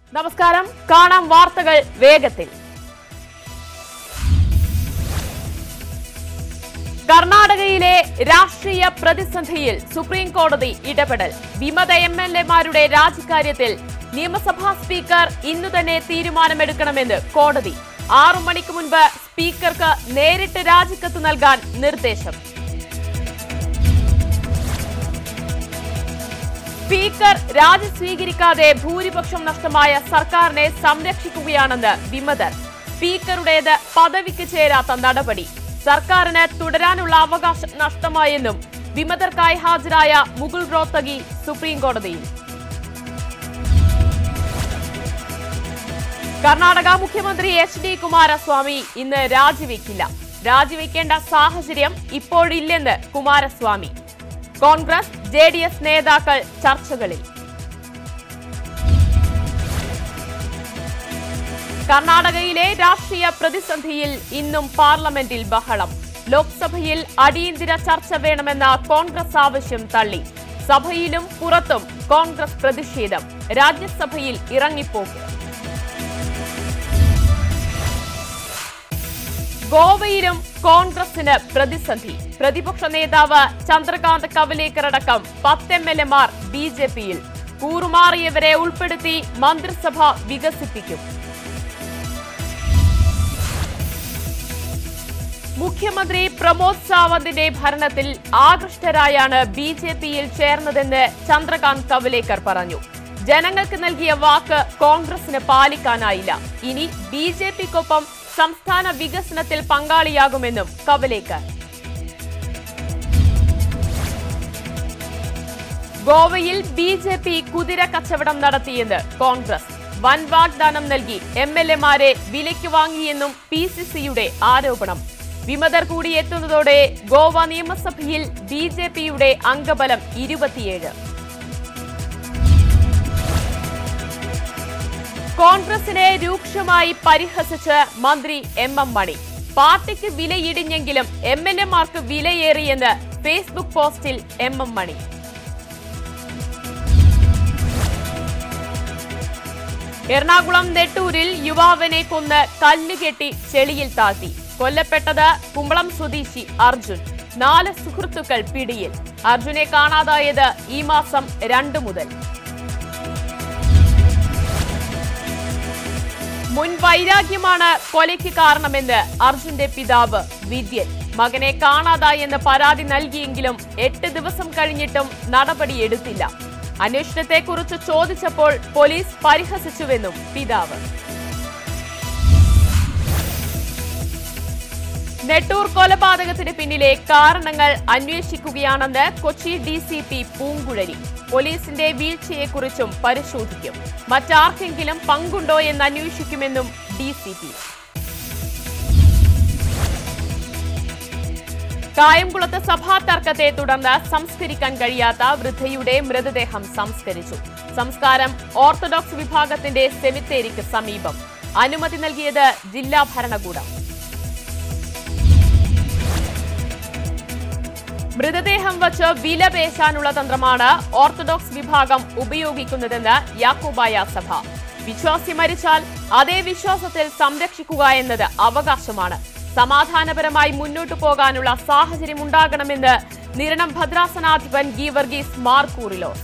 നമസ്കാരം കാണാം വാർത്തകൾ വേഗത്തിൽ കർണാടകയിലെ രാഷ്ട്രീയ പ്രതിസന്ധിയിൽ സുപ്രീം കോടതി ഇടപെടൽ വിമത എം എൽ എമാരുടെ രാജിക്കാര്യത്തിൽ നിയമസഭാ സ്പീക്കർ ഇന്നു തന്നെ തീരുമാനമെടുക്കണമെന്ന് കോടതി ആറു മണിക്ക് മുൻപ് സ്പീക്കർക്ക് നേരിട്ട് രാജിക്കത്ത് നൽകാൻ നിർദ്ദേശം സ്പീക്കർ രാജി സ്വീകരിക്കാതെ ഭൂരിപക്ഷം നഷ്ടമായ സർക്കാരിനെ സംരക്ഷിക്കുകയാണെന്ന് വിമതർ സ്പീക്കറുടേത് പദവിക്ക് ചേരാത്ത നടപടി സർക്കാരിന് തുടരാനുള്ള അവകാശം നഷ്ടമായെന്നും വിമതർക്കായി ഹാജരായ മുകുൾ റോത്തഗി സുപ്രീം കോടതിയിൽ കർണാടക മുഖ്യമന്ത്രി എച്ച് ഡി കുമാരസ്വാമി ഇന്ന് രാജിവെക്കില്ല രാജിവെക്കേണ്ട സാഹചര്യം ഇപ്പോഴില്ലെന്ന് Kumaraswamy Congress J D S നേതാക്കൾ ചർച്ചകളിൽ കർണാടകയിലെ രാഷ്ട്രീയ പ്രതിസന്ധിയിൽ ഇന്നും പാർലമെന്റിൽ ബഹളം ലോക്സഭയിൽ അടിയന്തര ചർച്ച വേണമെന്ന കോൺഗ്രസ് ആവശ്യം തള്ളി സഭയിലും പുറത്തും കോൺഗ്രസ് പ്രതിഷേധം രാജ്യസഭയിൽ ഇറങ്ങിപ്പോക്ക് ഗോവയിലും കോൺഗ്രസിന് പ്രതിസന്ധി പ്രതിപക്ഷ നേതാവ് ചന്ദ്രകാന്ത് കവലേക്കർ അടക്കം പത്ത് എം എൽ എമാർ ബി ജെ പിയിൽ കൂറുമാറിയവരെ ഉൾപ്പെടുത്തി മന്ത്രിസഭ വികസിപ്പിക്കും മുഖ്യമന്ത്രി പ്രമോദ് സാവന്തിന്റെ ഭരണത്തിൽ ആകൃഷ്ടരായാണ് ബി ജെ പിയിൽ ചേർന്നതെന്ന് ചന്ദ്രകാന്ത് കവലേക്കർ പറഞ്ഞു ജനങ്ങൾക്ക് നൽകിയ വാക്ക് കോൺഗ്രസിന് പാലിക്കാനായില്ല ഇനി ബി ജെ പിക്കൊപ്പം സംസ്ഥാന വികസനത്തിൽ പങ്കാളിയാകുമെന്നും കവലേക്കർ ഗോവയിൽ ബി ജെ പി കുതിര കച്ചവടം നടത്തിയെന്ന് കോൺഗ്രസ് വൻ വാഗ്ദാനം നൽകി എം എൽ എമാരെ വിലയ്ക്ക് വാങ്ങിയെന്നും പി സി സിയുടെ ആരോപണം വിമതർ കൂടി എത്തുന്നതോടെ ഗോവ നിയമസഭയിൽ ബി ജെ പിയുടെ അംഗബലം ഇരുപത്തിയേഴ് കോൺഗ്രസിനെ രൂക്ഷമായി പരിഹസിച്ച് മന്ത്രി എം എം മണി പാർട്ടിക്ക് വിലയിടിഞ്ഞെങ്കിലും എം എൽ എമാർക്ക് വിലയേറിയെന്ന് ഫേസ്ബുക്ക് പോസ്റ്റിൽ എം എം മണി എറണാകുളം നെട്ടൂരിൽ യുവാവിനെ കൊന്ന് കല്ലുകെട്ടി ചെളിയിൽ താഴ്ത്തി കൊല്ലപ്പെട്ടത് കുമ്പളം സ്വദേശി അർജുൻ നാല് സുഹൃത്തുക്കൾ പിടിയിൽ അർജുനെ കാണാതായത് ഈ മാസം രണ്ടു മുതൽ മുൻ വൈരാഗ്യമാണ് കൊലയ്ക്ക് കാരണമെന്ന് അർജുന്റെ പിതാവ് വിദ്യൻ മകനെ കാണാതായെന്ന് പരാതി നൽകിയെങ്കിലും എട്ട് ദിവസം കഴിഞ്ഞിട്ടും നടപടിയെടുത്തില്ല അന്വേഷണത്തെക്കുറിച്ച് ചോദിച്ചപ്പോൾ പോലീസ് പരിഹസിച്ചുവെന്നും പിതാവ് നെട്ടൂർ കൊലപാതകത്തിന് പിന്നിലെ കാരണങ്ങൾ അന്വേഷിക്കുകയാണെന്ന് Kochi D C P Poonguzhali പോലീസിന്റെ വീഴ്ചയെക്കുറിച്ചും പരിശോധിക്കും മറ്റാർക്കെങ്കിലും പങ്കുണ്ടോ എന്ന് അന്വേഷിക്കുമെന്നും ഡി സി പി കായംകുളത്ത് സഭാ തർക്കത്തെ തുടർന്ന് സംസ്കരിക്കാൻ കഴിയാത്ത വൃദ്ധയുടെ മൃതദേഹം സംസ്കരിച്ചു സംസ്കാരം ഓർത്തഡോക്സ് വിഭാഗത്തിന്റെ സെമിത്തേരിക്ക് സമീപം അനുമതി നൽകിയത് ജില്ലാ ഭരണകൂടം മൃതദേഹം വച്ച് വില പേശാനുള്ള തന്ത്രമാണ് ഓർത്തഡോക്സ് വിഭാഗം ഉപയോഗിക്കുന്നതെന്ന് യാക്കോബായ സഭ വിശ്വാസി മരിച്ചാൽ അതേ വിശ്വാസത്തിൽ സംരക്ഷിക്കുക എന്നത് അവകാശമാണ് സമാധാനപരമായി മുന്നോട്ടു പോകാനുള്ള സാഹചര്യം ഉണ്ടാകണമെന്ന് നിരണം ഭദ്രാസനാധിപൻ ഗീവർഗീസ് മാർക്കൂറിലോസ്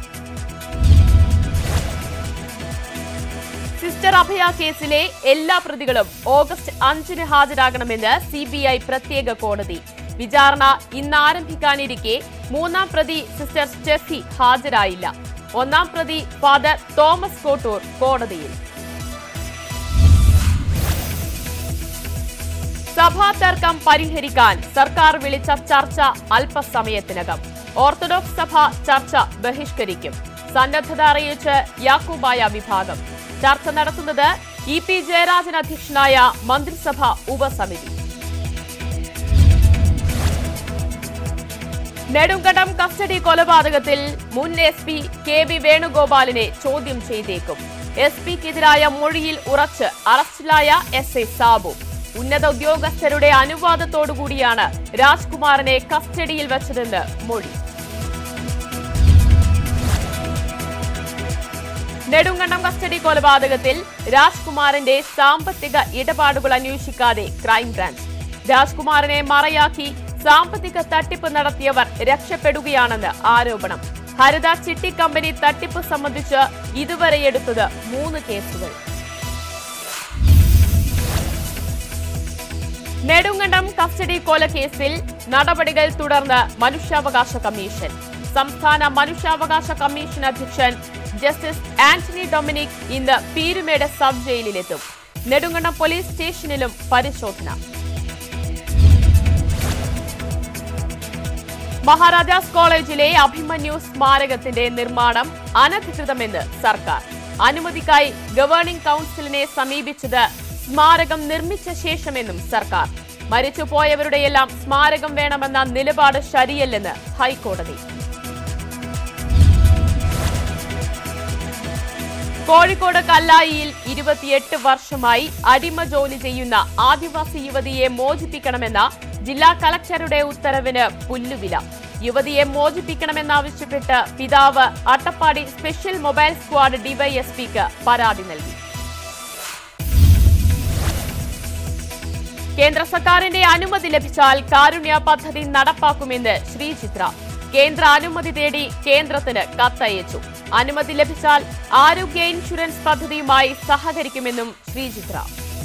സിസ്റ്റർ അഭയ കേസിലെ എല്ലാ പ്രതികളും ഓഗസ്റ്റ് അഞ്ചിന് ഹാജരാകണമെന്ന് സി ബി ഐ പ്രത്യേക കോടതി വിചാരണ ഇന്ന് ആരംഭിക്കാനിരിക്കെ മൂന്നാം പ്രതി സിസ്റ്റർ സ്റ്റെഫി ഹാജരായില്ല ഒന്നാം പ്രതി ഫാദർ തോമസ് കോട്ടൂർ കോടതിയിൽ സഭാ തർക്കം പരിഹരിക്കാൻ സർക്കാർ വിളിച്ച ചർച്ച അല്പസമയത്തിനകം ഓർത്തഡോക്സ് സഭ ചർച്ച ബഹിഷ്കരിക്കും സന്നദ്ധത അറിയിച്ച് യാക്കൂബായ വിഭാഗം ചർച്ച നടത്തുന്നത് ഇ പി ജയരാജൻ അധ്യക്ഷനായ മന്ത്രിസഭ ഉപസമിതി നെടുങ്കണ്ടം കസ്റ്റഡി കൊലപാതകത്തിൽ മുൻ എസ് പി കെ വി വേണുഗോപാലിനെ ചോദ്യം ചെയ്തേക്കും എസ് പിക്കെതിരായ മൊഴിയിൽ ഉറച്ച് അറസ്റ്റിലായ എസ് ഐ സാബു ഉന്നത ഉദ്യോഗസ്ഥരുടെ അനുവാദത്തോടുകൂടിയാണ് രാജ്കുമാറിനെ കസ്റ്റഡിയിൽ വച്ചതെന്ന് മൊഴി നെടുങ്കണ്ടം കസ്റ്റഡി കൊലപാതകത്തിൽ രാജ്കുമാറിന്റെ സാമ്പത്തിക ഇടപാടുകൾ അന്വേഷിക്കാതെ ക്രൈംബ്രാഞ്ച് രാജ്കുമാറിനെ മറയാക്കി സാമ്പത്തിക തട്ടിപ്പ് നടത്തിയവർ രക്ഷപ്പെടുകയാണെന്ന് ആരോപണം ഹരിത ചിട്ടി കമ്പനി തട്ടിപ്പ് സംബന്ധിച്ച് ഇതുവരെ എടുത്തത് മൂന്ന് കേസുകൾ നെടുങ്കണ്ടം കസ്റ്റഡി കൊലക്കേസിൽ നടപടികൾ തുടർന്ന് മനുഷ്യാവകാശ കമ്മീഷൻ സംസ്ഥാന മനുഷ്യാവകാശ കമ്മീഷൻ അധ്യക്ഷൻ ജസ്റ്റിസ് ആന്റണി ഡൊമിനിക് ഇന്ന് പീരുമേട് സബ് ജയിലിലെത്തും നെടുങ്കണ്ടം പോലീസ് സ്റ്റേഷനിലും പരിശോധന മഹാരാജാസ് കോളേജിലെ അഭിമന്യു സ്മാരകത്തിന്റെ നിർമ്മാണം അനധികൃതമെന്ന് സർക്കാർ അനുമതിക്കായി ഗവേണിംഗ് കൌൺസിലിനെ സമീപിച്ചത് സ്മാരകം നിർമ്മിച്ച ശേഷമെന്നും സർക്കാർ മരിച്ചുപോയവരുടെയെല്ലാം സ്മാരകം വേണമെന്ന നിലപാട് ശരിയല്ലെന്ന് ഹൈക്കോടതി കോഴിക്കോട് കല്ലായിയിൽ ഇരുപത്തിയെട്ട് വർഷമായി അടിമ ജോലി ചെയ്യുന്ന ആദിവാസി യുവതിയെ മോചിപ്പിക്കണമെന്ന ജില്ലാ കളക്ടറുടെ ഉത്തരവിന് പുല്ലുവില യുവതിയെ മോചിപ്പിക്കണമെന്നാവശ്യപ്പെട്ട് പിതാവ് അട്ടപ്പാടി സ്പെഷ്യൽ മൊബൈൽ സ്ക്വാഡ് ഡിവൈഎസ്പിക്ക് പരാതി നൽകി കേന്ദ്ര സർക്കാരിന്റെ അനുമതി ലഭിച്ചാൽ കാരുണ്യ പദ്ധതി നടപ്പാക്കുമെന്ന് ശ്രീചിത്ര കേന്ദ്ര അനുമതി തേടി കേന്ദ്രത്തിന് കത്തയച്ചു അനുമതി ലഭിച്ചാൽ ആരോഗ്യ ഇൻഷുറൻസ് പദ്ധതിയുമായി സഹകരിക്കുമെന്നും ശ്രീചിത്ര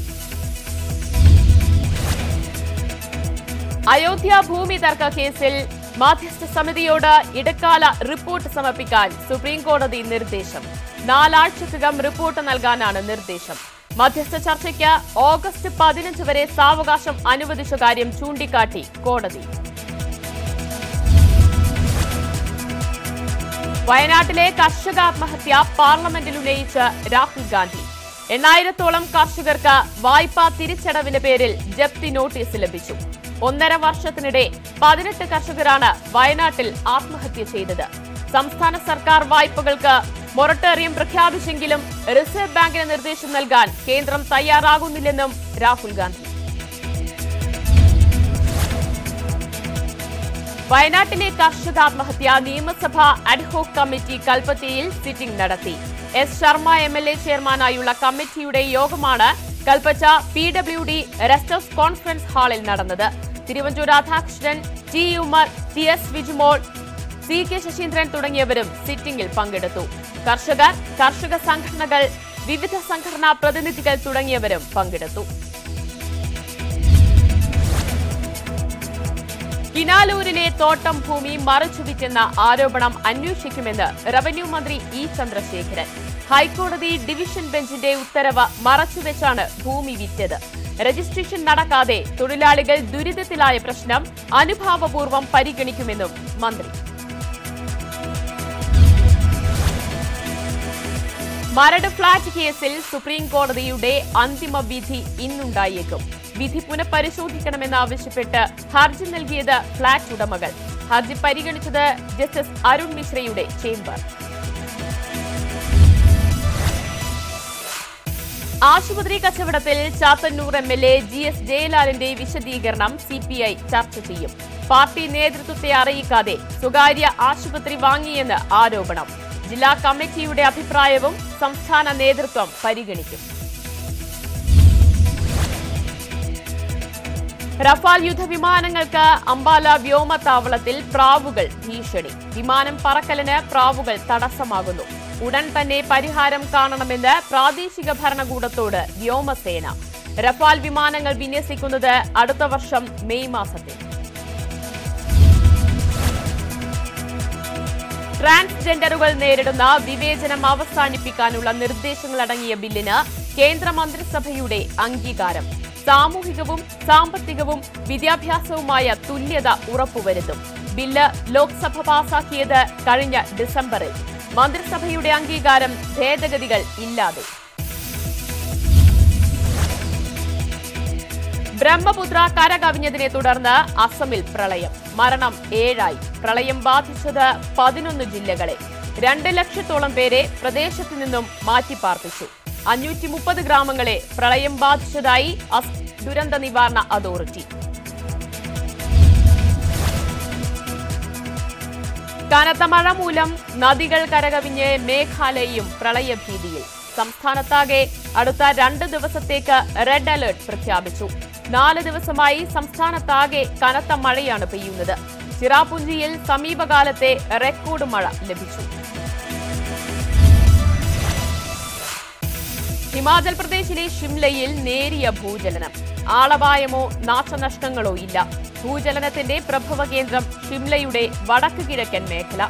അയോധ്യ ഭൂമി തർക്ക കേസിൽ മാധ്യസ്ഥ സമിതിയോട് ഇടക്കാല റിപ്പോർട്ട് സമർപ്പിക്കാൻ സുപ്രീം കോടതി നിർദ്ദേശം നാലാഴ്ചക്കകം റിപ്പോർട്ട് നൽകാനാണ് നിർദ്ദേശം മധ്യസ്ഥ ചർച്ചയ്ക്ക് ഓഗസ്റ്റ് പതിനഞ്ച് വരെ സാവകാശം അനുവദിച്ച കാര്യം ചൂണ്ടിക്കാട്ടി കോടതി വയനാട്ടിലെ കർഷക ആത്മഹത്യ പാർലമെന്റിൽ ഉന്നയിച്ച് രാഹുൽ ഗാന്ധി എണ്ണായിരത്തോളം കർഷകർക്ക് വായ്പാ തിരിച്ചടവിന്റെ പേരിൽ ജപ്തി നോട്ടീസ് ലഭിച്ചു ഒന്നര വർഷത്തിനിടെ പതിനെട്ട് കർഷകരാണ് വയനാട്ടിൽ ആത്മഹത്യ ചെയ്തത് സംസ്ഥാന സർക്കാർ വായ്പകൾക്ക് മൊറട്ടോറിയം പ്രഖ്യാപിച്ചെങ്കിലും റിസർവ് ബാങ്കിന് നിർദ്ദേശം നൽകാൻ കേന്ദ്രം തയ്യാറാകുന്നില്ലെന്നും രാഹുൽ ഗാന്ധി വയനാട്ടിലെ കർഷക ആത്മഹത്യ നിയമസഭ അഡ്ഹോക് കമ്മിറ്റി കൽപ്പറ്റയിൽ സിറ്റിംഗ് നടത്തി S Sharma M L A ചെയർമാനായുള്ള കമ്മിറ്റിയുടെ യോഗമാണ് Kalpetta P W D rest house conference ഹാളിൽ നടന്നത് Thiruvanchoor Radhakrishnan T Umer T S Vijumol C K Saseendran തുടങ്ങിയവരും സിറ്റിംഗിൽ പങ്കെടുത്തു കർഷകർ കർഷക സംഘടനകൾ വിവിധ സംഘടനാ പ്രതിനിധികൾ തുടങ്ങിയവരും പങ്കെടുത്തു കിനാലൂരിലെ തോട്ടം ഭൂമി മറച്ചുവിറ്റെന്ന ആരോപണം അന്വേഷിക്കുമെന്ന് റവന്യൂ മന്ത്രി ഇ ചന്ദ്രശേഖരൻ ഹൈക്കോടതി ഡിവിഷൻ ബെഞ്ചിന്റെ ഉത്തരവ് മറച്ചുവെച്ചാണ് ഭൂമി വിറ്റത് രജിസ്ട്രേഷൻ നടക്കാതെ തൊഴിലാളികൾ ദുരിതത്തിലായ പ്രശ്നം അനുഭാവപൂർവ്വം പരിഗണിക്കുമെന്നും മന്ത്രി മരട് ഫ്ളാറ്റ് കേസിൽ സുപ്രീം കോടതിയുടെ അന്തിമ വിധി ഇന്നുണ്ടായേക്കും വിധി പുനഃപരിശോധിക്കണമെന്നാവശ്യപ്പെട്ട് ഹർജി നൽകിയത് ഫ്ളാറ്റ് ഉടമകൾ ഹർജി പരിഗണിച്ചത് ജസ്റ്റിസ് അരുൺ മിശ്രയുടെ ചേംബർ ആശുപത്രി കച്ചവടത്തിൽ Chathannoor M L A G S ജയലാലിന്റെ വിശദീകരണം സി പി ഐ ചർച്ച ചെയ്യും പാർട്ടി നേതൃത്വത്തെ അറിയിക്കാതെ സ്വകാര്യ ആശുപത്രി വാങ്ങിയെന്ന് ആരോപണം ജില്ലാ കമ്മിറ്റിയുടെ അഭിപ്രായവും സംസ്ഥാന നേതൃത്വം പരിഗണിക്കും റഫാൽ യുദ്ധവിമാനങ്ങൾക്ക് അംബാല വ്യോമതാവളത്തിൽ പ്രാവുകൾ ഭീഷണി വിമാനം പറക്കലിന് പ്രാവുകൾ തടസ്സമാകുന്നു ഉടൻ തന്നെ പരിഹാരം കാണണമെന്ന് പ്രാദേശിക ഭരണകൂടത്തോട് വ്യോമസേന റഫാൽ വിമാനങ്ങൾ വിന്യസിക്കുന്നത് അടുത്ത വർഷം മെയ് മാസത്തിൽ ട്രാൻസ്ജെൻഡറുകൾ നേരിടുന്ന വിവേചനം അവസാനിപ്പിക്കാനുള്ള നിർദ്ദേശങ്ങളടങ്ങിയ ബില്ലിന് കേന്ദ്ര മന്ത്രിസഭയുടെ അംഗീകാരം സാമൂഹികവും സാമ്പത്തികവും വിദ്യാഭ്യാസവുമായ തുല്യത ഉറപ്പുവരുത്തും ബില്ല് ലോക്സഭ പാസാക്കിയത് കഴിഞ്ഞ ഡിസംബറിൽ മന്ത്രിസഭയുടെ അംഗീകാരം ഭേദഗതികൾ ഇല്ലാതെ ബ്രഹ്മപുത്ര കരകവിഞ്ഞതിനെ തുടർന്ന് അസമിൽ പ്രളയം മരണം ഏഴായി പ്രളയം ബാധിച്ചത് പതിനൊന്ന് ജില്ലകളെ രണ്ട് ലക്ഷത്തോളം പേരെ പ്രദേശത്തു നിന്നും മാറ്റിപ്പാർപ്പിച്ചു അഞ്ഞൂറ്റി മുപ്പത് ഗ്രാമങ്ങളെ പ്രളയം ബാധിച്ചതായി അസ് ദുരന്ത നിവാരണ അതോറിറ്റി കനത്ത മഴ മൂലം നദികൾ കരകവിഞ്ഞ് മേഘാലയയും പ്രളയഭീതിയിൽ സംസ്ഥാനത്താകെ അടുത്ത രണ്ട് ദിവസത്തേക്ക് റെഡ് അലർട്ട് പ്രഖ്യാപിച്ചു നാല് ദിവസമായി സംസ്ഥാനത്താകെ കനത്ത മഴയാണ് പെയ്യുന്നത് ചിറാപുഞ്ചിയിൽ സമീപകാലത്തെ റെക്കോർഡ് മഴ ലഭിച്ചു ഹിമാചൽ പ്രദേശിലെ ഷിംലയിൽ നേരിയ ഭൂചലനം ആളപായമോ നാശനഷ്ടങ്ങളോ ഇല്ല ഭൂചലനത്തിന്റെ പ്രഭവ കേന്ദ്രം ഷിംലയുടെ വടക്ക് കിഴക്കൻ മേഖല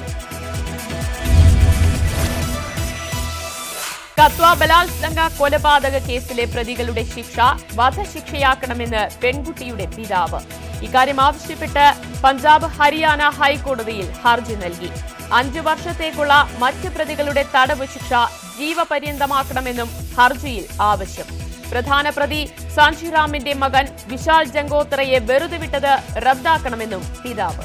കത്വ ബലാത്സംഗ കൊലപാതക കേസിലെ പ്രതികളുടെ ശിക്ഷ വധശിക്ഷയാക്കണമെന്ന് പെൺകുട്ടിയുടെ പിതാവ് ഇക്കാര്യം ആവശ്യപ്പെട്ട് പഞ്ചാബ് ഹരിയാന ഹൈക്കോടതിയിൽ ഹർജി നൽകി അഞ്ചു വർഷത്തേക്കുള്ള മറ്റ് പ്രതികളുടെ തടവ് ശിക്ഷ ജീവപര്യന്തമാക്കണമെന്നും ഹർജിയിൽ ആവശ്യം പ്രധാന പ്രതി സാഞ്ചിറാമിന്റെ മകൻ വിശാൽ ജങ്കോത്രയെ വെറുതെ വിട്ടത് റദ്ദാക്കണമെന്നും പിതാവ്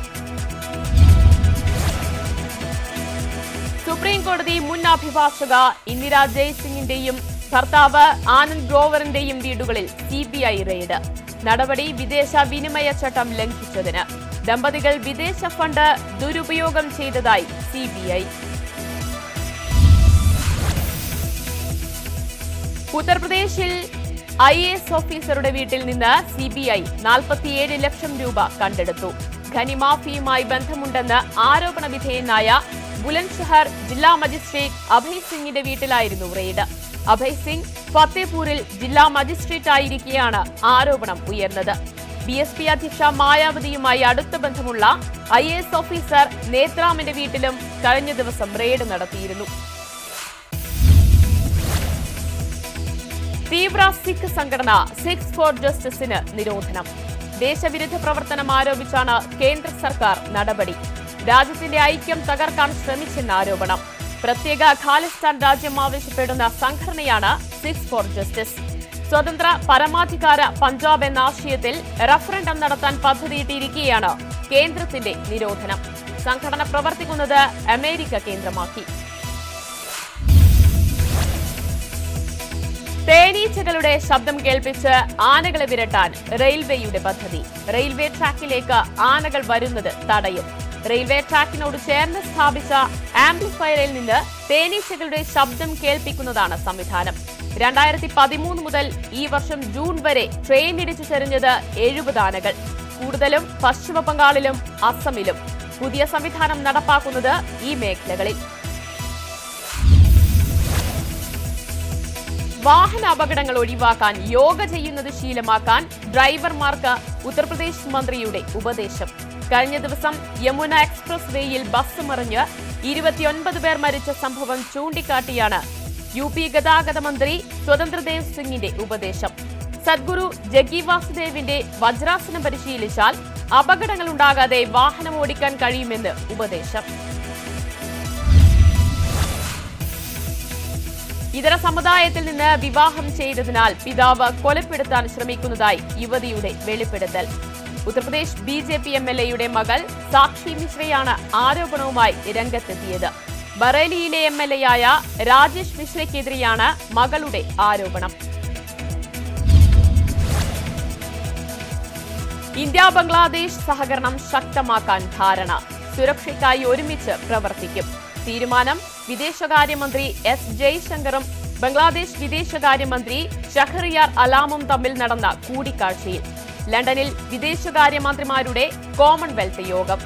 സുപ്രീം കോടതി മുൻ അഭിഭാഷക ഇന്ദിര ജയ്സിംഗിന്റെയും ഭർത്താവ് ആനന്ദ് ഗ്രോവറിന്റെയും വീടുകളിൽ സി ബി ഐ റെയ്ഡ് നടപടി വിദേശ വിനിമയ ചട്ടം ലംഘിച്ചതിന് ദമ്പതികൾ വിദേശ ഫണ്ട് ദുരുപയോഗം ചെയ്തതായി സി ബി ഐ ഉത്തർപ്രദേശിൽ ഐ എസ് ഓഫീസറുടെ വീട്ടിൽ നിന്ന് സി ബി ഐ നാൽപ്പത്തിയേഴ് ലക്ഷം രൂപ കണ്ടെടുത്തു ഖനിമാഫിയുമായി ബന്ധമുണ്ടെന്ന് ആരോപണ വിധേയനായ ബുലന്ദ്ഷഹർ ജില്ലാ മജിസ്ട്രേറ്റ് അഭയ് സിംഗിന്റെ വീട്ടിലായിരുന്നു റെയ്ഡ് അഭയ് സിംഗ് ഫത്തേപൂരിൽ ജില്ലാ മജിസ്ട്രേറ്റ് ആയിരിക്കെയാണ് ആരോപണം ഉയർന്നത് ബി എസ് പി അധ്യക്ഷ മായാവതിയുമായി അടുത്ത ബന്ധമുള്ള ഐ എസ് ഓഫീസർ നേത്രാമിന്റെ വീട്ടിലും കഴിഞ്ഞ ദിവസം റെയ്ഡ് നടത്തിയിരുന്നു തീവ്ര സിഖ് സംഘടന സിഖ് ഫോർ ജസ്റ്റിസിന് നിരോധനം ദേശവിരുദ്ധ പ്രവർത്തനം ആരോപിച്ചാണ് കേന്ദ്ര സർക്കാർ നടപടി രാജ്യത്തിന്റെ ഐക്യം തകർക്കാൻ ശ്രമിച്ചെന്ന ആരോപണം പ്രത്യേക ഖാലിസ്ഥാൻ രാജ്യം ആവശ്യപ്പെടുന്ന സംഘടനയാണ് സിഖ് ഫോർ ജസ്റ്റിസ് സ്വതന്ത്ര പരമാധികാര പഞ്ചാബ് എന്ന ആശയത്തിൽ റഫറൻഡം നടത്താൻ പദ്ധതിയിട്ടിരിക്കെയാണ് കേന്ദ്രത്തിന്റെ നിരോധനം സംഘടന പ്രവർത്തിക്കുന്നത് അമേരിക്ക കേന്ദ്രമാക്കി തേനീച്ചകളുടെ ശബ്ദം കേൾപ്പിച്ച് ആനകളെ വിരട്ടാൻ റെയിൽവേയുടെ പദ്ധതി റെയിൽവേ ട്രാക്കിലേക്ക് ആനകൾ വരുന്നത് തടയും റെയിൽവേ ട്രാക്കിനോട് ചേർന്ന് സ്ഥാപിച്ച ആംപ്ലിഫയറിൽ നിന്ന് തേനീച്ചകളുടെ ശബ്ദം കേൾപ്പിക്കുന്നതാണ് സംവിധാനം രണ്ടായിരത്തി പതിമൂന്ന് മുതൽ ഈ വർഷം ജൂൺ വരെ ട്രെയിൻ ഇടിച്ചു ചെറിഞ്ഞത് എഴുപത് ആനകൾ കൂടുതലും പശ്ചിമ ബംഗാളിലും അസമിലും പുതിയ സംവിധാനം നടപ്പാക്കുന്നത് ഈ മേഖലകളിൽ വാഹന അപകടങ്ങൾ ഒഴിവാക്കാൻ യോഗ ചെയ്യുന്നത് ശീലമാക്കാൻ ഡ്രൈവർമാർക്ക് ഉത്തർപ്രദേശ് മന്ത്രിയുടെ ഉപദേശം കഴിഞ്ഞ ദിവസം യമുന എക്സ്പ്രസ് വേയിൽ ബസ് മറിഞ്ഞ് ഇരുപത്തിയൊൻപത് പേർ മരിച്ച സംഭവം ചൂണ്ടിക്കാട്ടിയാണ് യു പി ഗതാഗത മന്ത്രി സ്വതന്ത്രദേവ് സിംഗിന്റെ ഉപദേശം സദ്ഗുരു ജഗി വാസുദേവിന്റെ വജ്രാസനം പരിശീലിച്ചാൽ അപകടങ്ങൾ ഉണ്ടാകാതെ വാഹനം ഓടിക്കാൻ കഴിയുമെന്ന് ഉപദേശം ഇതര സമുദായത്തിൽ നിന്ന് വിവാഹം ചെയ്തതിനാൽ പിതാവ് കൊലപ്പെടുത്താൻ ശ്രമിക്കുന്നതായി യുവതിയുടെ വെളിപ്പെടുത്തൽ Uttar Pradesh B J P M L എയുടെ മകൾ സാക്ഷി മിശ്രയാണ് ആരോപണവുമായി രംഗത്തെത്തിയത് ബറേലിയിലെ എം എൽ എയായ രാജേഷ് മിശ്രയ്ക്കെതിരെയാണ് മകളുടെ ആരോപണം ഇന്ത്യ ബംഗ്ലാദേശ് സഹകരണം ശക്തമാക്കാൻ ധാരണ സുരക്ഷയ്ക്കായി ഒരുമിച്ച് പ്രവർത്തിക്കും തീരുമാനം വിദേശകാര്യമന്ത്രി എസ് ജയശങ്കറും ബംഗ്ലാദേശ് വിദേശകാര്യമന്ത്രി ഷഹറിയാർ അലാമും തമ്മിൽ നടന്ന കൂടിക്കാഴ്ചയിൽ ലണ്ടനിൽ വിദേശകാര്യമന്ത്രിമാരുടെ കോമൺവെൽത്ത് യോഗം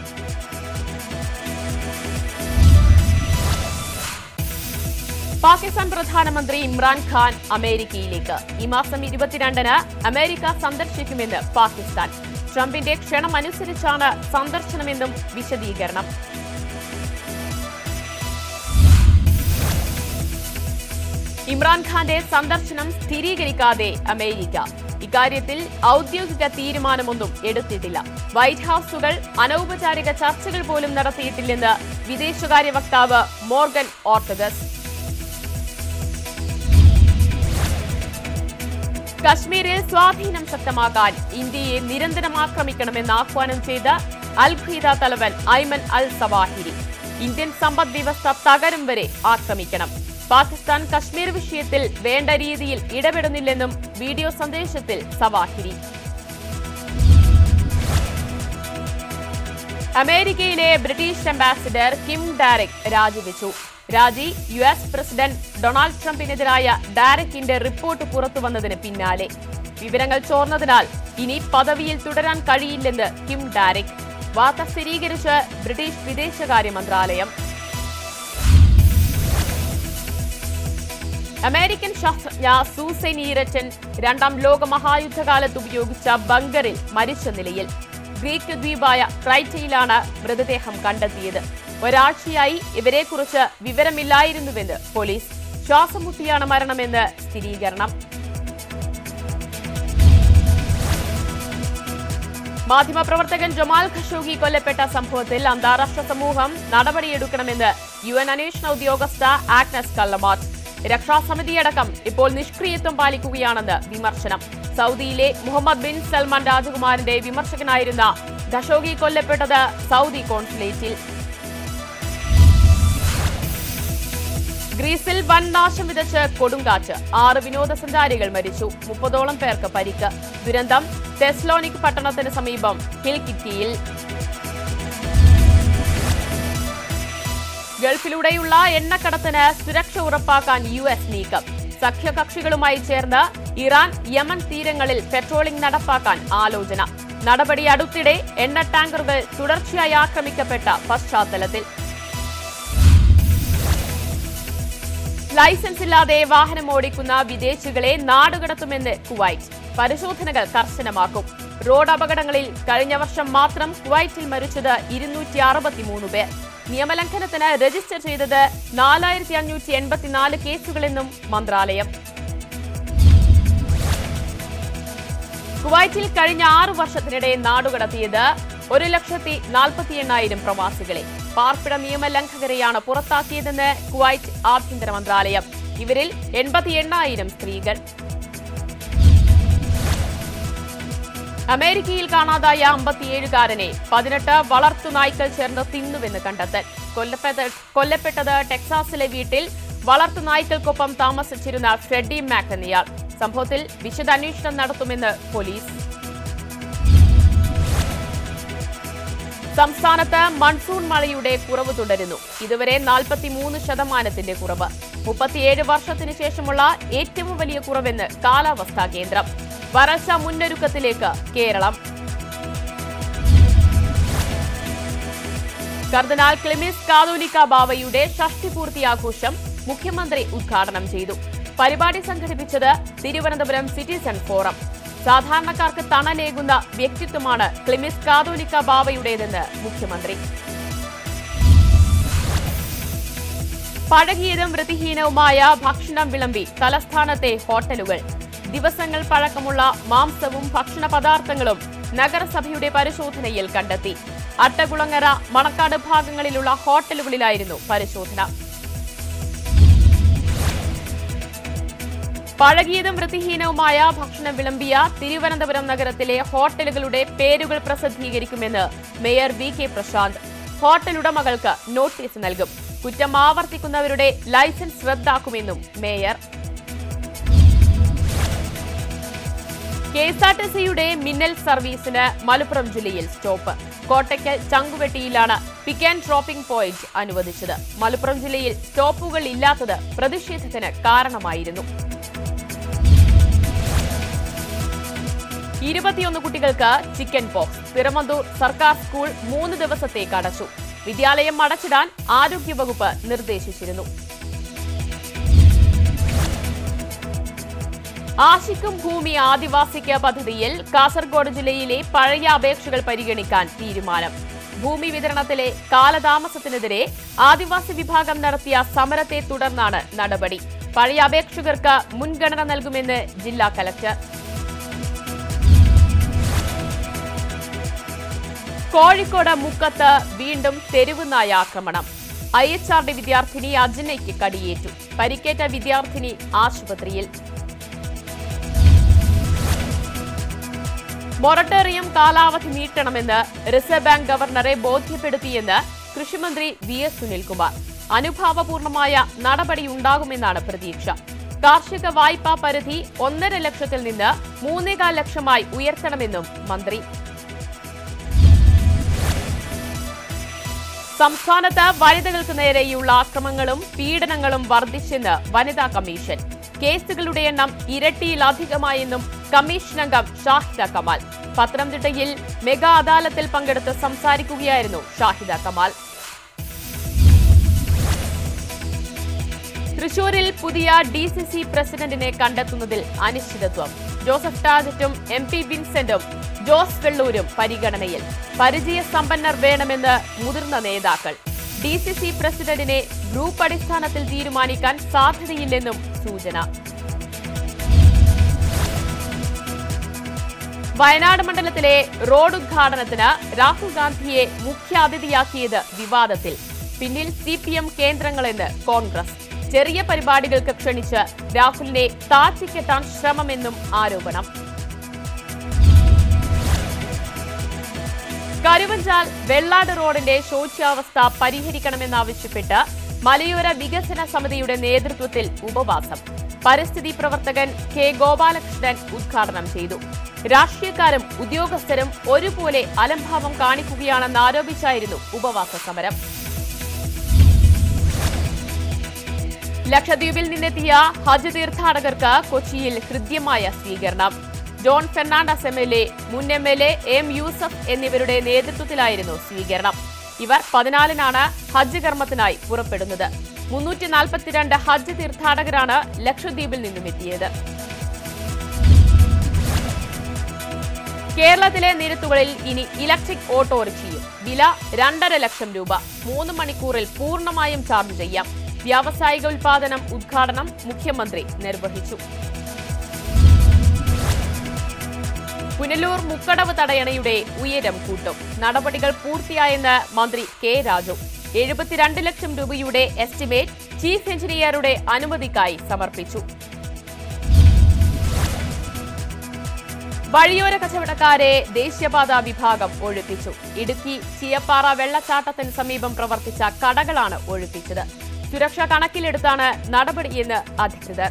പാകിസ്ഥാൻ പ്രധാനമന്ത്രി ഇമ്രാൻഖാൻ അമേരിക്കയിലേക്ക് ഈ മാസം ഇരുപത്തിരണ്ടിന് അമേരിക്ക സന്ദർശിക്കുമെന്ന് പാകിസ്ഥാൻ ട്രംപിന്റെ ക്ഷണം അനുസരിച്ചാണ് സന്ദർശനമെന്നും വിശദീകരണം ഇമ്രാൻഖാന്റെ സന്ദർശനം സ്ഥിരീകരിക്കാതെ അമേരിക്ക ഇക്കാര്യത്തിൽ ഔദ്യോഗിക തീരുമാനമൊന്നും എടുത്തിട്ടില്ല വൈറ്റ് ഹൌസുകൾ അനൗപചാരിക ചർച്ചകൾ പോലും നടത്തിയിട്ടില്ലെന്ന് വിദേശകാര്യ വക്താവ് മോർഗൻ ഓർട്ടഗസ് കശ്മീരിൽ സ്വാധീനം ശക്തമാക്കാൻ ഇന്ത്യയെ നിരന്തരം ആക്രമിക്കണമെന്ന് ആഹ്വാനം ചെയ്ത അൽ ഖ്വീദ തലവൻ ഐമൻ അൽ സവാഹിരി ഇന്ത്യൻ സമ്പദ് വ്യവസ്ഥ തകരും വരെ ആക്രമിക്കണം പാകിസ്ഥാൻ കശ്മീർ വിഷയത്തിൽ വേണ്ട രീതിയിൽ ഇടപെടുന്നില്ലെന്നും വീഡിയോ സന്ദേശത്തിൽ സവാഹിരി അമേരിക്കയിലെ ബ്രിട്ടീഷ് അംബാസിഡർ കിം ഡാരക് രാജിവെച്ചു രാജി യു എസ് പ്രസിഡന്റ് ഡൊണാൾഡ് ട്രംപിനെതിരായ ഡാരക്കിന്റെ റിപ്പോർട്ട് പുറത്തു വന്നതിന് പിന്നാലെ വിവരങ്ങൾ ചോർന്നതിനാൽ ഇനി പദവിയിൽ തുടരാൻ കഴിയില്ലെന്ന് കിം ഡാരക് വാർത്ത സ്ഥിരീകരിച്ച് ബ്രിട്ടീഷ് വിദേശകാര്യ മന്ത്രാലയം അമേരിക്കൻ ശാസ്ത്രജ്ഞ സൂസൈൻ ഈരച്ചൻ രണ്ടാം ലോക മഹായുദ്ധകാലത്ത് ഉപയോഗിച്ച ബങ്കറിൽ മരിച്ച നിലയിൽ ഗ്രീക്ക് ദ്വീപായ ക്രൈറ്റയിലാണ് മൃതദേഹം കണ്ടെത്തിയത് ഒരാഴ്ചയായി ഇവരെക്കുറിച്ച് വിവരമില്ലായിരുന്നുവെന്ന് പോലീസ് ശ്വാസം മുട്ടിയാണ് മരണമെന്ന് സ്ഥിരീകരണം മാധ്യമപ്രവർത്തകൻ ജമാൽ ഖഷോഗി കൊല്ലപ്പെട്ട സംഭവത്തിൽ അന്താരാഷ്ട്ര സമൂഹം നടപടിയെടുക്കണമെന്ന് യു എൻ അന്വേഷണ ഉദ്യോഗസ്ഥ ആഗ്നസ് കള്ളമാറ്റ് രക്ഷാസമിതിയടക്കം ഇപ്പോൾ നിഷ്ക്രിയത്വം പാലിക്കുകയാണെന്ന് വിമർശനം സൗദിയിലെ മുഹമ്മദ് ബിൻ സൽമാൻ രാജകുമാരന്റെ വിമർശകനായിരുന്ന ഖഷോഗി കൊല്ലപ്പെട്ടത് സൗദി കോൺസുലേറ്റിൽ ഗ്രീസിൽ വൻ നാശം വിതച്ച് കൊടുങ്കാറ്റ് ആറ് വിനോദസഞ്ചാരികൾ മരിച്ചു മുപ്പതോളം പേർക്ക് പരിക്ക് ദുരന്തം തെസ്ലോനിക് പട്ടണത്തിന് സമീപം ഹിൽകിറ്റിയിൽ ഗൾഫിലൂടെയുള്ള എണ്ണക്കടത്തിന് സുരക്ഷ ഉറപ്പാക്കാൻ യു എസ് നീക്കം സഖ്യകക്ഷികളുമായി ചേർന്ന് ഇറാൻ യമൻ തീരങ്ങളിൽ പെട്രോളിംഗ് നടപ്പാക്കാൻ ആലോചന നടപടി അടുത്തിടെ എണ്ണ ടാങ്കറുകൾ തുടർച്ചയായി ആക്രമിക്കപ്പെട്ട പശ്ചാത്തലത്തിൽ ലൈസൻസ് ഇല്ലാതെ വാഹനം ഓടിക്കുന്ന വിദേശികളെ നാടുകടത്തുമെന്ന് കുവൈറ്റ് പരിശോധനകൾ കർശനമാക്കും റോഡ് അപകടങ്ങളിൽ കഴിഞ്ഞ വർഷം മാത്രം കുവൈറ്റിൽ മരിച്ചത് ഇരുന്നൂറ്റി അറുപത്തിമൂന്ന് പേർ നിയമലംഘനത്തിന് രജിസ്റ്റർ ചെയ്തത് നാലായിരത്തി അഞ്ഞൂറ്റി എൺപത്തിനാല് കേസുകളെന്നും മന്ത്രാലയം കുവൈറ്റിൽ കഴിഞ്ഞ ആറു വർഷത്തിനിടെ നാടുകടത്തിയത് ഒരു ലക്ഷത്തി നാൽപ്പത്തി എണ്ണായിരം പ്രവാസികളെ പാർപ്പിട നിയമലംഘകരെയാണ് പുറത്താക്കിയതെന്ന് കുവൈറ്റ് ആഭ്യന്തര മന്ത്രാലയം ഇവരിൽ എൺപത്തി എണ്ണായിരം സ്ത്രീകൾ അമേരിക്കയിൽ കാണാതായ അമ്പത്തിയേഴുകാരനെ പതിനെട്ട് വളർത്തു നായ്ക്കൾ ചേർന്ന് തിന്നുവെന്ന് കണ്ടെത്തൽ കൊല്ലപ്പെട്ട കൊല്ലപ്പെട്ടത് ടെക്സാസിലെ വീട്ടിൽ വളർത്തു നായ്ക്കൾക്കൊപ്പം താമസിച്ചിരുന്ന ഫ്രെഡി മാക് എന്നയാൾ സംഭവത്തിൽ വിശദാന്വേഷണം നടത്തുമെന്ന് പോലീസ് സംസ്ഥാനത്ത് മൺസൂൺ മഴയുടെ കുറവ് തുടരുന്നു ഇതുവരെ നാൽപ്പത്തിമൂന്ന് ശതമാനത്തിന്റെ കുറവ് മുപ്പത്തിയേഴ് വർഷത്തിനു ശേഷമുള്ള ഏറ്റവും വലിയ കുറവെന്ന് കാലാവസ്ഥാ കേന്ദ്രം വരൾച്ച മുന്നൊരുക്കത്തിലേക്ക് കേരളം കർദിനാൾ ക്ലിമിസ് കാതോലിക്ക ബാവയുടെ ഷഷ്ടിപൂർത്തി ആഘോഷം മുഖ്യമന്ത്രി ഉദ്ഘാടനം ചെയ്തു പരിപാടി സംഘടിപ്പിച്ചത് തിരുവനന്തപുരം സിറ്റിസൺ ഫോറം സാധാരണക്കാർക്ക് തണലേകുന്ന വ്യക്തിത്വമാണ് ക്ലിമിസ് കാതോലിക്ക ബാവയുടേതെന്ന് മുഖ്യമന്ത്രി പഴകിയതും വൃത്തിഹീനവുമായ ഭക്ഷണം വിളമ്പി തലസ്ഥാനത്തെ ഹോട്ടലുകൾ ദിവസങ്ങൾ പഴക്കമുള്ള മാംസവും ഭക്ഷണ പദാർത്ഥങ്ങളും നഗരസഭയുടെ പരിശോധനയിൽ കണ്ടെത്തി അട്ടകുളങ്ങര മണക്കാട് ഭാഗങ്ങളിലുള്ള ഹോട്ടലുകളിലായിരുന്നു പരിശോധന പഴകിയതും വൃത്തിഹീനവുമായ ഭക്ഷണം വിളമ്പിയ തിരുവനന്തപുരം നഗരത്തിലെ ഹോട്ടലുകളുടെ പേരുകൾ പ്രസിദ്ധീകരിക്കുമെന്ന് mayor V K Prashanth hotel ഉടമകൾക്ക് നോട്ടീസ് നൽകും കുറ്റം ആവർത്തിക്കുന്നവരുടെ ലൈസൻസ് റദ്ദാക്കുമെന്നും mayor K S R T സിയുടെ മിന്നൽ സർവീസിന് മലപ്പുറം ജില്ലയിൽ സ്റ്റോപ്പ് കോട്ടയ്ക്കൽ ചങ്കുവെട്ടിയിലാണ് പിക്ക് ആൻഡ് ഡ്രോപ്പിംഗ് പോയിന്റ് അനുവദിച്ചത് മലപ്പുറം ജില്ലയിൽ സ്റ്റോപ്പുകൾ ഇല്ലാത്തത് പ്രതിഷേധത്തിന് കാരണമായിരുന്നു ഇരുപത്തിയൊന്ന് കുട്ടികൾക്ക് ചിക്കൻ പോക്സ് തിരുവന്തൂർ സർക്കാർ സ്കൂൾ മൂന്ന് ദിവസത്തേക്ക് അടച്ചു വിദ്യാലയം അടച്ചിടാൻ ആരോഗ്യവകുപ്പ് നിർദ്ദേശിച്ചിരുന്നു ആശിക്കും ഭൂമി ആദിവാസിക്ക് പദ്ധതിയിൽ കാസർഗോഡ് ജില്ലയിലെ പഴയ അപേക്ഷകൾ പരിഗണിക്കാൻ തീരുമാനം ഭൂമി വിതരണത്തിലെ കാലതാമസത്തിനെതിരെ ആദിവാസി വിഭാഗം നടത്തിയ സമരത്തെ തുടർന്നാണ് നടപടി പഴയ അപേക്ഷകർക്ക് മുൻഗണന നൽകുമെന്ന് ജില്ലാ കലക്ടർ കോഴിക്കോട് മുക്കത്ത് വീണ്ടും തെരുവ് നായ ആക്രമണം ഐ എച്ച് ആർ ഡി വിദ്യാർത്ഥിനി അജനയ്ക്ക് കടിയേറ്റു പരിക്കേറ്റ വിദ്യാർത്ഥിനി ആശുപത്രിയിൽ മൊറട്ടോറിയം കാലാവധി നീട്ടണമെന്ന് റിസർവ് ബാങ്ക് ഗവർണറെ ബോധ്യപ്പെടുത്തിയെന്ന് കൃഷിമന്ത്രി വി എസ് സുനിൽകുമാർ അനുഭാവപൂർണമായ നടപടിയുണ്ടാകുമെന്നാണ് പ്രതീക്ഷ കാർഷിക വായ്പാ പരിധി ഒന്നര ലക്ഷത്തിൽ നിന്ന് മൂന്നേകാൽ ലക്ഷമായി ഉയർത്തണമെന്നും മന്ത്രി സംസ്ഥാനത്ത് വനിതകൾക്ക് നേരെയുള്ള അക്രമങ്ങളും പീഡനങ്ങളും വർദ്ധിച്ചെന്ന് വനിതാ കമ്മീഷൻ കേസുകളുടെ എണ്ണം ഇരട്ടിയിലധികമായെന്നും കമ്മീഷൻ അംഗം ഷാഹിദ കമാൽ പത്തനംതിട്ടയിൽ മെഗാ അദാലത്തിൽ പങ്കെടുത്ത് സംസാരിക്കുകയായിരുന്നു ഷാഹിദ കമാൽ തൃശൂരിൽ പുതിയ ഡി സി സി പ്രസിഡന്റിനെ കണ്ടെത്തുന്നതിൽ അനിശ്ചിതത്വം ജോസഫ് ടാജറ്റും എം പി വിൻസെന്റും ജോസ് വെള്ളൂരും പരിഗണനയിൽ പരിചയസമ്പന്നർ വേണമെന്ന് മുതിർന്ന നേതാക്കൾ ഡി സി സി പ്രസിഡന്റിനെ ഗ്രൂപ്പ് അടിസ്ഥാനത്തിൽ തീരുമാനിക്കാൻ സാധ്യതയില്ലെന്നും സൂചന വയനാട് മണ്ഡലത്തിലെ റോഡ് ഉദ്ഘാടനത്തിന് രാഹുൽ ഗാന്ധിയെ മുഖ്യാതിഥിയാക്കിയത് വിവാദത്തിൽ പിന്നിൽ സി പി എം കേന്ദ്രങ്ങളെന്ന് കോൺഗ്രസ് ചെറിയ പരിപാടികൾക്ക് ക്ഷണിച്ച് രാഹുലിനെ താഴ്ത്തിക്കെട്ടാൻ ശ്രമമെന്നും ആരോപണം കരുവഞ്ചാൽ വെള്ളാട് റോഡിന്റെ ശോച്യാവസ്ഥ പരിഹരിക്കണമെന്നാവശ്യപ്പെട്ട് മലയോര വികസന സമിതിയുടെ നേതൃത്വത്തിൽ ഉപവാസം പരിസ്ഥിതി പ്രവർത്തകൻ കെ ഗോപാലകൃഷ്ണൻ ഉദ്ഘാടനം ചെയ്തു രാഷ്ട്രീയക്കാരും ഉദ്യോഗസ്ഥരും ഒരുപോലെ അലംഭാവം കാണിക്കുകയാണെന്ന് ആരോപിച്ചായിരുന്നു ഉപവാസ സമരം ലക്ഷദ്വീപിൽ നിന്നെത്തിയ ഹജ്ജ് തീർത്ഥാടകർക്ക് കൊച്ചിയിൽ ഹൃദ്യമായ സ്വീകരണം John Fernandez M L A മുൻ M L A M Yusuf എന്നിവരുടെ നേതൃത്വത്തിലായിരുന്നു സ്വീകരണം ഇവർ പതിനാലിനാണ് ഹജ്ജ് കർമ്മത്തിനായി പുറപ്പെടുന്നത് മുന്നൂറ്റി നാൽപ്പത്തിരണ്ട് ഹജ്ജ് തീർത്ഥാടകരാണ് ലക്ഷദ്വീപിൽ നിന്നും എത്തിയത് കേരളത്തിലെ നിരത്തുകളിൽ ഇനി ഇലക്ട്രിക് ഓട്ടോറിക്ഷയും വില രണ്ടര ലക്ഷം രൂപ മൂന്ന് മണിക്കൂറിൽ പൂർണ്ണമായും ചാർജ് ചെയ്യാം വ്യാവസായിക ഉൽപാദനം ഉദ്ഘാടനം മുഖ്യമന്ത്രി നിർവഹിച്ചു പുനലൂർ മുക്കടവ് തടയണയുടെ ഉയരം കൂട്ടും നടപടികൾ പൂർത്തിയായെന്ന് മന്ത്രി കെ രാജു എഴുപത്തിരണ്ട് ലക്ഷം രൂപയുടെ എസ്റ്റിമേറ്റ് ചീഫ് എഞ്ചിനീയറുടെ അനുമതിക്കായി സമർപ്പിച്ചു വഴിയോര കച്ചവടക്കാരെ ദേശീയപാത വിഭാഗം ഒഴിപ്പിച്ചു ഇടുക്കി ചീയപ്പാറ വെള്ളച്ചാട്ടത്തിന് സമീപം പ്രവർത്തിച്ച കടകളാണ് ഒഴിപ്പിച്ചത് സുരക്ഷ കണക്കിലെടുത്താണ് നടപടിയെന്ന് അധികൃതർ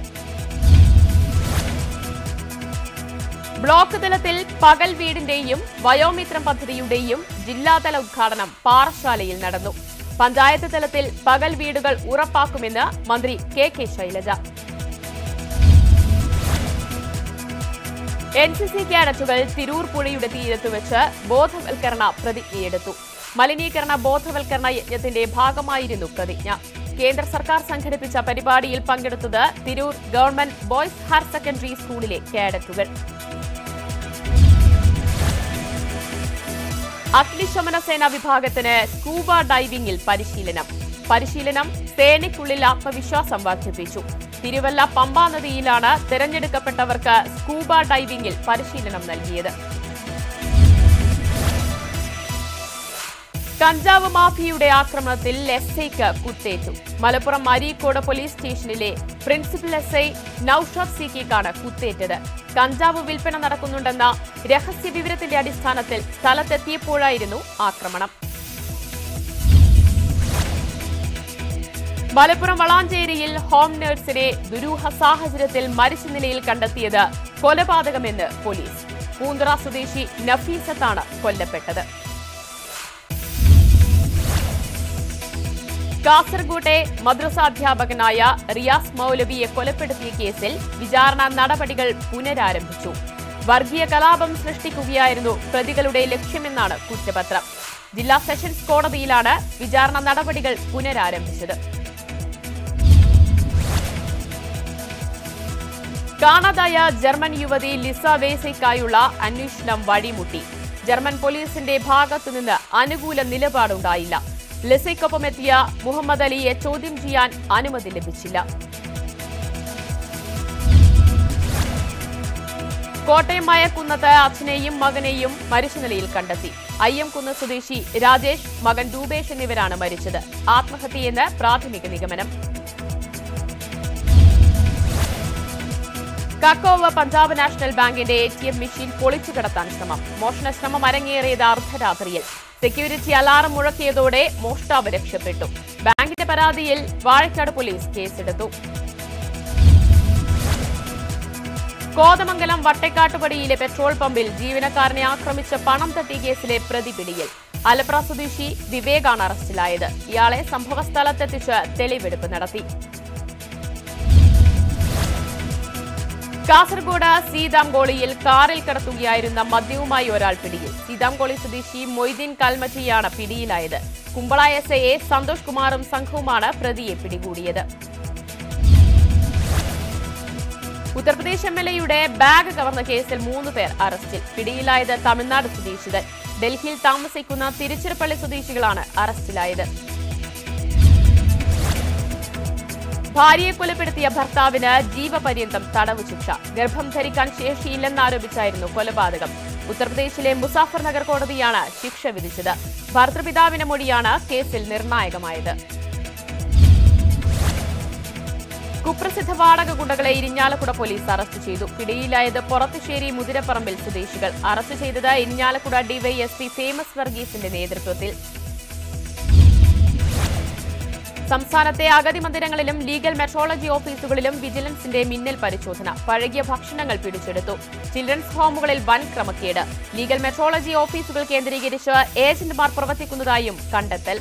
ബ്ലോക്ക് തലത്തിൽ പകൽ വീടിന്റെയും വയോമിത്രം പദ്ധതിയുടെയും ജില്ലാതല ഉദ്ഘാടനം പാറശാലയിൽ നടന്നു പഞ്ചായത്ത് തലത്തിൽ പകൽ വീടുകൾ ഉറപ്പാക്കുമെന്ന് മന്ത്രി K K Shailaja N C C ക്യാഡറ്റുകൾ തിരൂർ പുഴയുടെ തീരത്ത് വെച്ച് ബോധവൽക്കരണ പ്രതിജ്ഞയെടുത്തു മലിനീകരണ ബോധവൽക്കരണ യജ്ഞത്തിന്റെ ഭാഗമായിരുന്നു പ്രതിജ്ഞ കേന്ദ്ര സർക്കാർ സംഘടിപ്പിച്ച പരിപാടിയിൽ പങ്കെടുത്തത് Tirur government boys higher secondary സ്കൂളിലെ കേഡറ്റുകൾ അഗ്നിശമന സേന വിഭാഗത്തിന് സ്കൂബ ഡൈവിംഗിൽ പരിശീലനം പരിശീലനം സേനയ്ക്കുള്ളിൽ ആത്മവിശ്വാസം വർദ്ധിപ്പിച്ചു തിരുവല്ല പമ്പാ നദിയിലാണ് തെരഞ്ഞെടുക്കപ്പെട്ടവർക്ക് സ്കൂബ ഡൈവിംഗിൽ പരിശീലനം നൽകിയത് കഞ്ചാവ് മാഫിയയുടെ ആക്രമണത്തിൽ എസ് ഐക്ക് കുത്തേറ്റു മലപ്പുറം അരീക്കോട് പോലീസ് സ്റ്റേഷനിലെ പ്രിൻസിപ്പൽ എസ് ഐ നൌഷാദ് സിക്കിക്കാണ് കുത്തേറ്റത് കഞ്ചാവ് വിൽപ്പന നടക്കുന്നുണ്ടെന്ന രഹസ്യ വിവരത്തിന്റെ അടിസ്ഥാനത്തിൽ സ്ഥലത്തെത്തിയപ്പോഴായിരുന്നു ആക്രമണം മലപ്പുറം വളാഞ്ചേരിയിൽ ഹോം നഴ്സിനെ ദുരൂഹ സാഹചര്യത്തിൽ മരിച്ച നിലയിൽ കണ്ടെത്തിയത് കൊലപാതകമെന്ന് പോലീസ് പൂന്തറ സ്വദേശി നഫീസത്താണ് കൊല്ലപ്പെട്ടത് കാസർഗോട്ടെ മദ്രസാധ്യാപകനായ റിയാസ് മൗലവിയെ കൊലപ്പെടുത്തിയ കേസിൽ വിചാരണ നടപടികൾ പുനരാരംഭിച്ചു വർഗീയ കലാപം സൃഷ്ടിക്കുകയായിരുന്നു പ്രതികളുടെ ലക്ഷ്യമെന്നാണ് കുറ്റപത്രം ജില്ലാ സെഷൻസ് കോടതിയിലാണ് വിചാരണ നടപടികൾ പുനരാരംഭിച്ചത് കാണാതായ ജർമ്മൻ യുവതി ലിസ വേസയ്ക്കായുള്ള അന്വേഷണം വഴിമുട്ടി ജർമ്മൻ പോലീസിന്റെ ഭാഗത്തുനിന്ന് അനുകൂല നിലപാടുണ്ടായില്ല ലിസയ്ക്കൊപ്പം എത്തിയ മുഹമ്മദ് അലിയെ ചോദ്യം ചെയ്യാൻ അനുമതി ലഭിച്ചില്ല കോട്ടയം മയക്കുന്നത്ത് അച്ഛനെയും മകനെയും മരിച്ച നിലയിൽ കണ്ടെത്തി അയ്യംകുന്ന് സ്വദേശി രാജേഷ് മകൻ രൂപേഷ് എന്നിവരാണ് മരിച്ചത് ആത്മഹത്യയെന്ന് പ്രാഥമിക നിഗമനം കക്കോവ പഞ്ചാബ് നാഷണൽ ബാങ്കിന്റെ എ ടി എം മെഷീൻ പൊളിച്ചു കടത്താൻ ശ്രമം മോഷണ ശ്രമം അരങ്ങേറിയത് അർദ്ധരാത്രിയിൽ സെക്യൂരിറ്റി അലാറം മുഴക്കിയതോടെ മോഷ്ടാവ് രക്ഷപ്പെട്ടു ബാങ്കിന്റെ പരാതിയിൽ വാഴക്കാട് പോലീസ് കേസെടുത്തു കോതമംഗലം വട്ടക്കാട്ടുപടിയിലെ പെട്രോൾ പമ്പിൽ ജീവനക്കാരനെ ആക്രമിച്ച പണം തട്ടിയ കേസിലെ പ്രതി പിടിയിൽ ആലപ്ര സ്വദേശി വിവേകാണ് അറസ്റ്റിലായത് ഇയാളെ സംഭവസ്ഥലത്തെത്തിച്ച് തെളിവെടുപ്പ് നടത്തി കാസർഗോഡ് സീതാംകോളിയിൽ കാറിൽ കടത്തുകയായിരുന്ന മദ്യവുമായി ഒരാൾ പിടിയിൽ സീതാംകോളി സ്വദേശി മൊയ്തീൻ കൽമറ്റിയാണ് പിടിയിലായത് Kumbla S I A Santhosh കുമാറും സംഘവുമാണ് പ്രതിയെ പിടികൂടിയത് ഉത്തർപ്രദേശ് എം എൽ എയുടെ ബാഗ് കവർന്ന കേസിൽ മൂന്ന് പേർ അറസ്റ്റിൽ പിടിയിലായത് തമിഴ്നാട് സ്വദേശികൾ ഡൽഹിയിൽ താമസിക്കുന്ന തിരുച്ചിറപ്പള്ളി സ്വദേശികളാണ് അറസ്റ്റിലായത് ഭാര്യയെ കൊലപ്പെടുത്തിയ ഭർത്താവിന് ജീവപര്യന്തം തടവ് ശിക്ഷ ഗർഭം ധരിക്കാൻ ശേഷിയില്ലെന്നാരോപിച്ചായിരുന്നു കൊലപാതകം ഉത്തർപ്രദേശിലെ മുസാഫർ നഗർ കോടതിയാണ് ശിക്ഷ വിധിച്ചത് ഭർത്തൃപിതാവിന്റെ മൊഴിയാണ് കേസിൽ നിർണായകമായത് കുപ്രസിദ്ധ വാടക ഗുണ്ടകളെ ഇരിഞ്ഞാലക്കുട പോലീസ് അറസ്റ്റ് ചെയ്തു പിടിയിലായത് പൊറത്തുശ്ശേരി മുതിരപ്പറമ്പിൽ സ്വദേശികൾ അറസ്റ്റ് ചെയ്തത് ഇരിഞ്ഞാലക്കുട ഡിവൈഎസ്പി ഫേമസ് വർഗീസിന്റെ നേതൃത്വത്തിൽ സംസ്ഥാനത്തെ അഗതി മന്ദിരങ്ങളിലും ലീഗൽ മെട്രോളജി ഓഫീസുകളിലും വിജിലൻസിന്റെ മിന്നൽ പരിശോധന പഴകിയ ഭക്ഷണങ്ങൾ പിടിച്ചെടുത്തു ചിൽഡ്രൻസ് ഹോമുകളിൽ വൻ ക്രമക്കേട് ലീഗൽ മെട്രോളജി ഓഫീസുകൾ കേന്ദ്രീകരിച്ച് ഏജന്റുമാർ പ്രവർത്തിക്കുന്നതായും കണ്ടെത്തൽ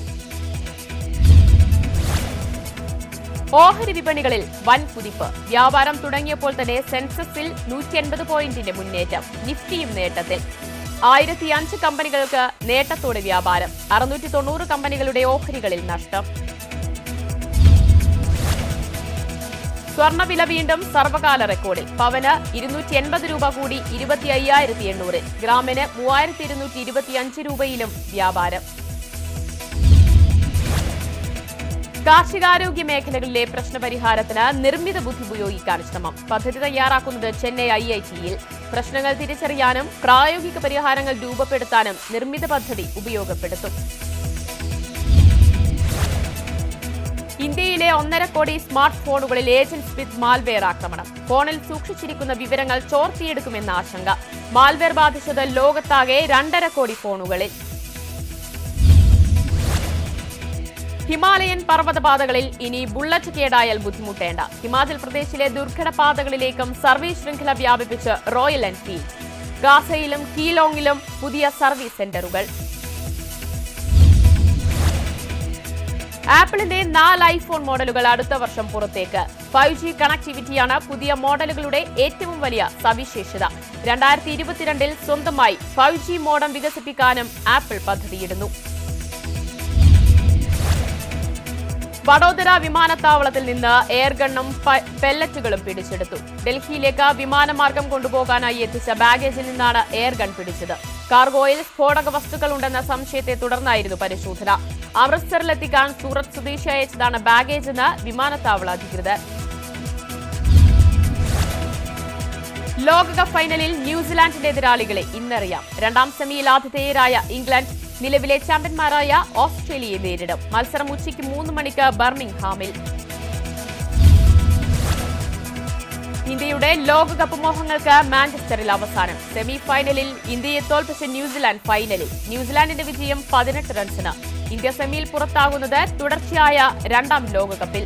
ഓഹരി വിപണികളിൽ വൻ കുതിപ്പ് വ്യാപാരം തുടങ്ങിയപ്പോൾ തന്നെ സെൻസസിൽ നൂറ്റി എൺപത് പോയിന്റിന്റെ മുന്നേറ്റം നിഫ്റ്റിയും നേട്ടത്തിൽ ആയിരത്തി അഞ്ച് കമ്പനികൾക്ക് നേട്ടത്തോടെ വ്യാപാരം അറുന്നൂറ്റി തൊണ്ണൂറ് കമ്പനികളുടെ ഓഹരികളിൽ നഷ്ടം സ്വർണ്ണവില വീണ്ടും സർവകാല റെക്കോർഡിൽ പവന് ഇരുന്നൂറ്റി എൺപത് രൂപ കൂടി ഇരുപത്തി അയ്യായിരത്തി എണ്ണൂറ് ഗ്രാമിന് മൂവായിരത്തി ഇരുന്നൂറ്റി ഇരുപത്തിയഞ്ച് രൂപയിലും വ്യാപാരം കാർഷികാരോഗ്യ മേഖലകളിലെ പ്രശ്നപരിഹാരത്തിന് നിർമ്മിത ബുദ്ധി ഉപയോഗിക്കാൻ ശ്രമം പദ്ധതി തയ്യാറാക്കുന്നത് ചെന്നൈ ഐ ഐ ടിയിൽ പ്രശ്നങ്ങൾ തിരിച്ചറിയാനും പ്രായോഗിക പരിഹാരങ്ങൾ രൂപപ്പെടുത്താനും നിർമ്മിത പദ്ധതി ഉപയോഗപ്പെടുത്തും ഇന്ത്യയിലെ ഒന്നര കോടി സ്മാർട്ട് ഫോണുകളിൽ ഏജന്റ് സ്മിത്ത് മാൽവെയർ ആക്രമണം ഫോണിൽ സൂക്ഷിച്ചിരിക്കുന്ന വിവരങ്ങൾ ചോർത്തിയെടുക്കുമെന്ന ആശങ്ക മാൽവെയർ ബാധിച്ചത് ലോകത്താകെ രണ്ടര കോടി ഫോണുകളിൽ ഹിമാലയൻ പർവ്വതപാതകളിൽ ഇനി ബുള്ളറ്റ് കേടായാൽ ബുദ്ധിമുട്ടേണ്ട ഹിമാചൽ പ്രദേശിലെ ദുർഘട പാതകളിലേക്കും സർവീസ് ശൃംഖല വ്യാപിപ്പിച്ച് റോയൽ എൻഫീൽഡ് ഗാസയിലും കീലോങ്ങിലും പുതിയ സർവീസ് സെന്ററുകൾ ആപ്പിളിന്റെ നാല് ഐഫോൺ മോഡലുകൾ അടുത്ത വർഷം പുറത്തേക്ക് ഫൈവ് ജി കണക്ടിവിറ്റിയാണ് പുതിയ മോഡലുകളുടെ ഏറ്റവും വലിയ സവിശേഷത രണ്ടായിരത്തി ഇരുപത്തിരണ്ടിൽ സ്വന്തമായി ഫൈവ് ജി മോഡം വികസിപ്പിക്കാനും ആപ്പിൾ പദ്ധതിയിടുന്നു വഡോദര വിമാനത്താവളത്തിൽ നിന്ന് എയർഗണ്ണും പ- പെല്ലറ്റുകളും പിടിച്ചെടുത്തു ഡൽഹിയിലേക്ക് വിമാനമാർഗം കൊണ്ടുപോകാനായി എത്തിച്ച ബാഗേജിൽ നിന്നാണ് എയർഗൺ പിടിച്ചത് കാർഗോയിൽ സ്ഫോടക വസ്തുക്കൾ ഉണ്ടെന്ന സംശയത്തെ തുടർന്നായിരുന്നു പരിശോധന അമൃത്സറിലെത്തിക്കാൻ സൂറത്ത് സ്വദേശി അയച്ചതാണ് ബാഗേജ് എന്ന് വിമാനത്താവള അധികൃതർ ലോകകപ്പ് ഫൈനലിൽ ന്യൂസിലാൻഡിന്റെ എതിരാളികളെ ഇന്നറിയാം രണ്ടാം സെമിയിൽ ആതിഥേയരായ ഇംഗ്ലണ്ട് നിലവിലെ ചാമ്പ്യന്മാരായ ഓസ്ട്രേലിയയെ നേരിടും മത്സരം ഉച്ചയ്ക്ക് മൂന്ന് മണിക്ക് ബർമിംഗ്ഹാമിൽ ഇന്ത്യയുടെ ലോകകപ്പ് മോഹങ്ങൾക്ക് മാഞ്ചസ്റ്ററിൽ അവസാനം സെമി ഫൈനലിൽ ഇന്ത്യയെ തോൽപ്പിച്ച ന്യൂസിലാൻഡ് ഫൈനലിൽ ന്യൂസിലാൻഡിന്റെ വിജയം പതിനെട്ട് റൺസിന് ഇന്ത്യ സെമിയിൽ പുറത്താകുന്നത് തുടർച്ചയായ രണ്ടാം ലോകകപ്പിൽ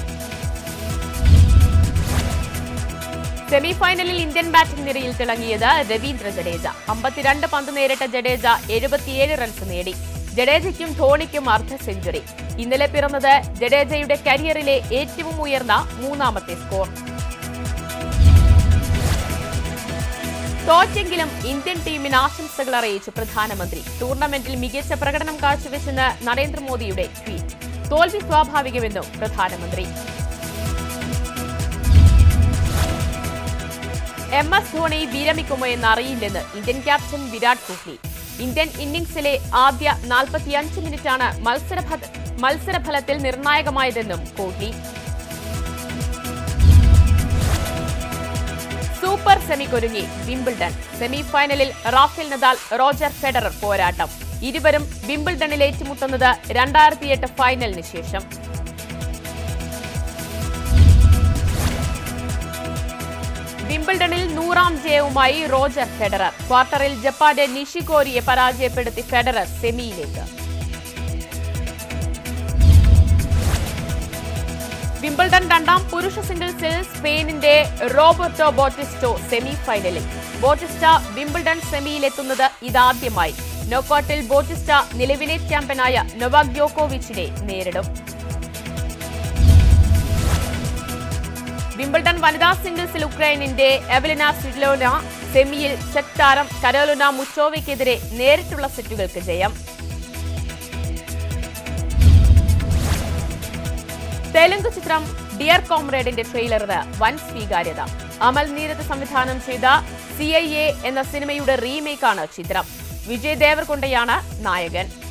സെമി ഫൈനലിൽ ഇന്ത്യൻ ബാറ്റിംഗ് നിരയിൽ തിളങ്ങിയത് രവീന്ദ്ര ജഡേജ അമ്പത്തിരണ്ട് പന്ത് നേരിട്ട ജഡേജ എഴുപത്തിയേഴ് റൺസ് നേടി ജഡേജയ്ക്കും ധോണിക്കും അർദ്ധ സെഞ്ചുറി ഇന്നലെ പിറന്നത് ജഡേജയുടെ കരിയറിലെ ഏറ്റവും ഉയർന്ന മൂന്നാമത്തെ സ്കോർ തോറ്റെങ്കിലും ഇന്ത്യൻ ടീമിന് ആശംസകൾ അറിയിച്ച് പ്രധാനമന്ത്രി ടൂർണമെന്റിൽ മികച്ച പ്രകടനം കാഴ്ചവെച്ചെന്ന് നരേന്ദ്രമോദിയുടെ ട്വീറ്റ് തോൽവി സ്വാഭാവികമെന്നും പ്രധാനമന്ത്രി എം എസ് ധോണി വിരമിക്കുമോ എന്ന് അറിയില്ലെന്ന് Indian captain Virat Kohli Indian ഇന്നിംഗ്സിലെ ആദ്യ നാൽപ്പത്തിയഞ്ച് മിനിറ്റാണ് മത്സരഫ- മത്സരഫലത്തിൽ നിർണായകമായതെന്നും കോഹ്ലി സൂപ്പർ സെമിക്കൊരുങ്ങി വിംബിൾഡൺ സെമി ഫൈനലിൽ റാഫേൽ നദാൽ റോജർ ഫെഡറർ പോരാട്ടം ഇരുവരും വിംബിൾഡണിൽ ഏറ്റുമുട്ടുന്നത് രണ്ടായിരത്തിയെട്ട് ഫൈനലിന് ശേഷം വിംബിൾഡണിൽ നൂറാം ജയവുമായി റോജർ ഫെഡറർ ക്വാർട്ടറിൽ ജപ്പാന്റെ നിഷികോരിയെ പരാജയപ്പെടുത്തി ഫെഡറർ സെമിയിലേക്ക് വിംബിൾഡൺ രണ്ടാം പുരുഷ സിംഗിൾസിൽ സ്പെയിനിന്റെ റോബർട്ടോ ബോട്ടിസ്റ്റോ സെമി ഫൈനലിൽ ബോട്ടിസ്റ്റ വിംബിൾഡൺ സെമിയിലെത്തുന്നത് ഇതാദ്യമായി നോക്കൌട്ടിൽ ബോട്ടിസ്റ്റ നിലവിലെ ചാമ്പ്യനായ നൊവാക് യോക്കോവിച്ചിനെ നേരിടും വിംബിൾഡൺ വനിതാ സിംഗിൾസിൽ ഉക്രൈനിന്റെ എവലിന സ്വിഡ്ലോന സെമിയിൽ ചെക്ക് താരം കരോലിന മുച്ചോവയ്ക്കെതിരെ നേരിട്ടുള്ള സെറ്റുകൾക്ക് ജയം തെലുങ്ക് ചിത്രം ഡിയർ കോംറേഡിന്റെ ട്രെയിലറിന് വൻ സ്വീകാര്യത അമൽ നീരത് സംവിധാനം ചെയ്ത സി ഐ എ എന്ന സിനിമയുടെ റീമേക്കാണ് ചിത്രം വിജയ് ദേവർകൊണ്ടയാണ് നായകൻ